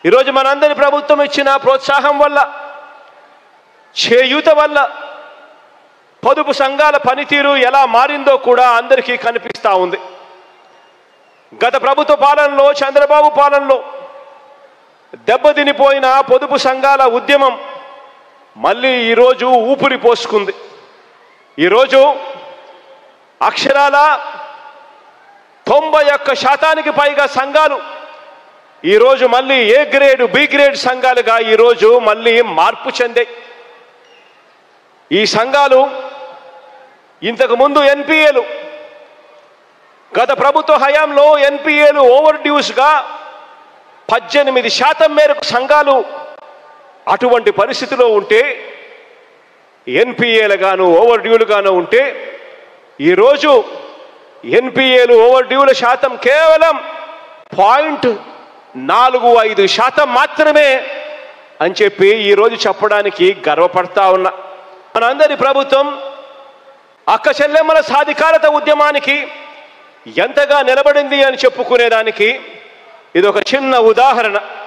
ఈరోజు మనందరి ప్రభుత్వం ఇచ్చిన ప్రోత్సాహం వల్ల చేయూత వల్ల పొదుపు సంఘాల పనితీరు ఎలా మారిందో కూడా అందరికీ కనిపిస్తూ ఉంది గత ప్రభుత్వ పాలనలో చంద్రబాబు పాలనలో దెబ్బతినిపోయిన పొదుపు సంఘాల ఉద్యమం మళ్ళీ ఈరోజు ఊపిరి పోసుకుంది ఈరోజు అక్షరాల తొంభై ఒక్క శాతానికి పైగా సంఘాలు ఈరోజు మళ్ళీ ఏ గ్రేడ్ బి గ్రేడ్ సంఘాలుగా ఈరోజు మళ్ళీ మార్పు చెందాయి ఈ సంఘాలు ఇంతకు ముందు ఎన్పిఏలు గత ప్రభుత్వ హయాంలో ఎన్పిఏలు ఓవర్ డ్యూస్గా పద్దెనిమిది శాతం మేరకు సంఘాలు అటువంటి పరిస్థితిలో ఉంటే ఎన్పిఏలు గాను ఓవర్ డ్యూలు గాను ఉంటే ఈరోజు ఎన్పిఏలు ఓవర్ డ్యూల శాతం కేవలం పాయింట్ నాలుగు ఐదు శాతం మాత్రమే అని చెప్పి ఈరోజు చెప్పడానికి గర్వపడతా ఉన్నా మనందరి ప్రభుత్వం అక్క చెల్లెమ్మల సాధికారత ఉద్యమానికి ఎంతగా నిలబడింది అని చెప్పుకునేదానికి ఇది ఒక చిన్న ఉదాహరణ